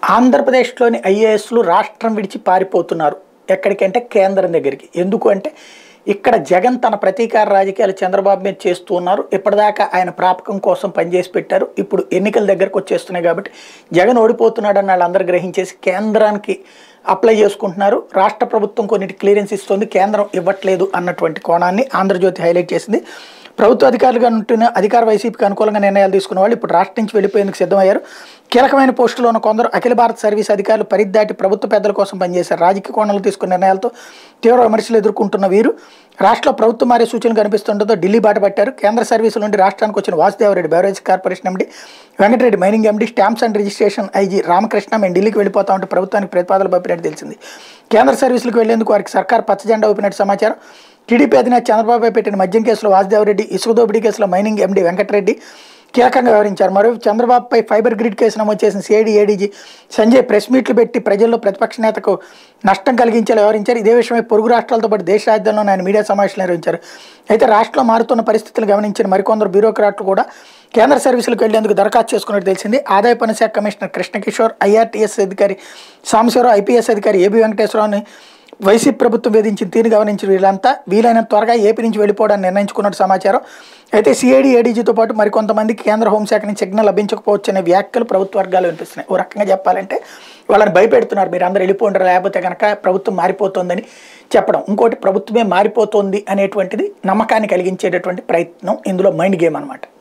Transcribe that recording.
ఆంధ్రప్రదేశ్లోని ఐఏఎస్లు రాష్ట్రం విడిచి పారిపోతున్నారు ఎక్కడికంటే కేంద్రం దగ్గరికి ఎందుకు అంటే ఇక్కడ జగన్ తన ప్రతీకార రాజకీయాలు చంద్రబాబు మీద చేస్తూ ఉన్నారు ఇప్పటిదాకా ఆయన ప్రాపకం కోసం పనిచేసి పెట్టారు ఇప్పుడు ఎన్నికల దగ్గరకు వచ్చేస్తున్నాయి కాబట్టి జగన్ ఓడిపోతున్నాడని వాళ్ళందరూ గ్రహించేసి కేంద్రానికి అప్లై చేసుకుంటున్నారు రాష్ట్ర ప్రభుత్వం కొన్నిటి క్లియరెన్స్ ఇస్తుంది కేంద్రం ఇవ్వట్లేదు అన్నటువంటి కోణాన్ని ఆంధ్రజ్యోతి హైలైట్ చేసింది ప్రభుత్వ అధికారులుగా ఉంటున్న అధికార వైసీపీకి అనుకూలంగా నిర్ణయాలు తీసుకున్న వాళ్ళు ఇప్పుడు రాష్ట్రం నుంచి వెళ్ళిపోయేందుకు సిద్ధమయ్యారు కీలకమైన పోస్టులో ఉన్న కొందరు అఖిల భారత సర్వీస్ అధికారులు పరిద్దాటి ప్రభుత్వ పెద్దల కోసం పనిచేశారు రాజకీయ కోణంలో తీసుకున్న నిర్ణయాలతో తీవ్ర విమర్శలు ఎదుర్కొంటున్న వీరు రాష్ట్రంలో ప్రభుత్వం మారే సూచనలు కనిపిస్తుండటంతో ఢిల్లీ బాట పట్టారు కేంద్ర సర్వీసుల నుండి రాష్ట్రానికి వచ్చిన Vasudeva Reddy beverage corporation MD Venkatareddy mining MD stamps and registration IG Ramakrishna మేము ఢిల్లీకి వెళ్ళిపోతా ఉంటే ప్రభుత్వానికి ప్రతిపాదనలు పంపినట్టు తెలిసింది కేంద్ర సర్వీసులకు వెళ్లేందుకు వారికి సర్కార్ పచ్చజెండా ఊపినట్టు సమాచారం టీడీపీ అధినేత చంద్రబాబుపై పెట్టిన మద్యం కేసులో వాసుదేవరెడ్డి ఇసుక దోపిడీ కేసులో మైనింగ్ ఎండి వెంకటరెడ్డి కీలకంగా వ్యవహరించారు మరోవైపు చంద్రబాబుపై ఫైబర్ గ్రిడ్ కేసు నమోదు చేసిన సిఐడి ఏడీజీ సంజయ్ ప్రెస్ మీట్లు పెట్టి ప్రజల్లో ప్రతిపక్ష నేతకు నష్టం కలిగించేలా వ్యవహరించారు ఇదే విషయమై పొరుగు రాష్ట్రాలతో పాటు దేశ రాజధానిలో ఆయన మీడియా సమావేశాలు నిర్వహించారు అయితే రాష్ట్రంలో మారుతున్న పరిస్థితులు గమనించిన మరికొందరు బ్యూరోక్రాట్లు కూడా కేంద్ర సర్వీసులకు వెళ్లేందుకు దరఖాస్తు చేసుకున్నట్టు తెలిసింది ఆదాయ పన్ను శాఖ కమిషనర్ కృష్ణకిషోర్ ఐఆర్టీఎస్ అధికారి సాంబశివరావు ఐపీఎస్ అధికారి ఏబీ వెంకటేశ్వరరావుని వైసీపీ ప్రభుత్వం వేధించిన తీరు గమనించిన వీళ్ళంతా వీలైనంత త్వరగా ఏపీ నుంచి వెళ్ళిపోవడానికి నిర్ణయించుకున్నట్టు సమాచారం అయితే సిఐడి ఏడీజీతో పాటు మరికొంతమంది కేంద్ర హోంశాఖ నుంచి సిగ్నల్ లభించకపోవచ్చు అనే వ్యాఖ్యలు ప్రభుత్వ వర్గాలు వినిపిస్తున్నాయి ఓ రకంగా చెప్పాలంటే వాళ్ళని భయపెడుతున్నారు మీరు అందరూ వెళ్ళిపోంటారు లేకపోతే కనుక ప్రభుత్వం మారిపోతుందని చెప్పడం ఇంకోటి ప్రభుత్వమే మారిపోతుంది అనేటువంటిది నమ్మకాన్ని కలిగించేటటువంటి ప్రయత్నం ఇందులో మైండ్ గేమ్ అనమాట